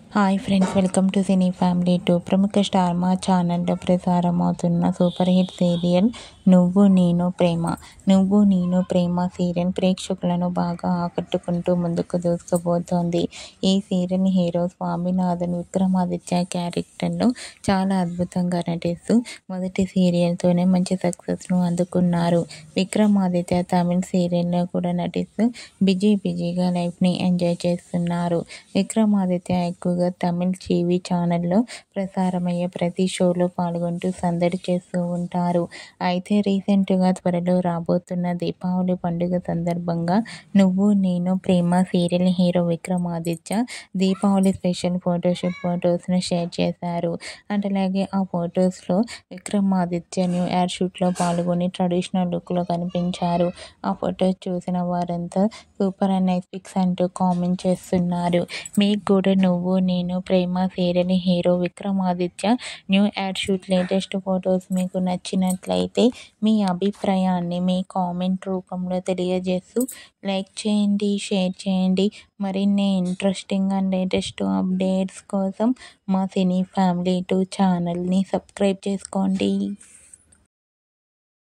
hi friends welcome to cine family two ప్రముఖ star Maa ఛానల్లో ప్రసారం అవుతున్న సూపర్ హిట్ సీరియల్ నువ్వు నేను ప్రేమ నువ్వు నేను ప్రేమ సీరియల్ ప్రేక్షకులను బాగా ఆకట్టుకుంటూ ముందుకు దూసుకుపోతోంది ఈ సీరియల్ హీరో స్వామినాథన్ విక్రమాదిత్య క్యారెక్టర్లో చాలా అద్భుతంగా నటిస్తూ మొదటి సీరియల్తోనే మంచి సక్సెస్ను అందుకున్నారు విక్రమాదిత్య తమిళ్ సీరియల్లో కూడా నటిస్తూ బిజీ బిజీగా లైఫ్ని ఎంజాయ్ చేస్తున్నారు విక్రమాదిత్య ఎక్కువగా తమిళ్ టీవీ ఛానల్లో ప్రసారమయ్యే ప్రతి షోలో పాల్గొంటూ సందడి చేస్తూ ఉంటారు అయితే రీసెంట్గా త్వరలో రాబోతున్న దీపావళి పండుగ సందర్భంగా నువ్వు నేను ప్రేమ serial hero Vikramaditya Deepavali special photoshoot ఫొటోస్ను షేర్ చేశారు అండ్ అలాగే ఆ ఫొటోస్లో విక్రమాదిత్య న్యూ ఇయర్ షూట్లో పాల్గొని ట్రెడిషనల్ లుక్లో కనిపించారు ఆ ఫొటోస్ చూసిన వారంతా సూపర్ అండ్ నైస్ పిక్స్ అంటూ కామెంట్ చేస్తున్నారు మీకు కూడా నువ్వు నేను ప్రేమ serial hero Vikramaditya new ad shoot latest photos మీకు నచ్చినట్లయితే మీ అభిప్రాయాన్ని మీ కామెంట్ రూపంలో తెలియజేస్తూ లైక్ చేయండి షేర్ చేయండి మరిన్ని ఇంట్రెస్టింగ్ అండ్ లేటెస్ట్ అప్డేట్స్ కోసం మా సినీ ఫ్యామిలీ టూ ఛానల్ని సబ్స్క్రైబ్ చేసుకోండి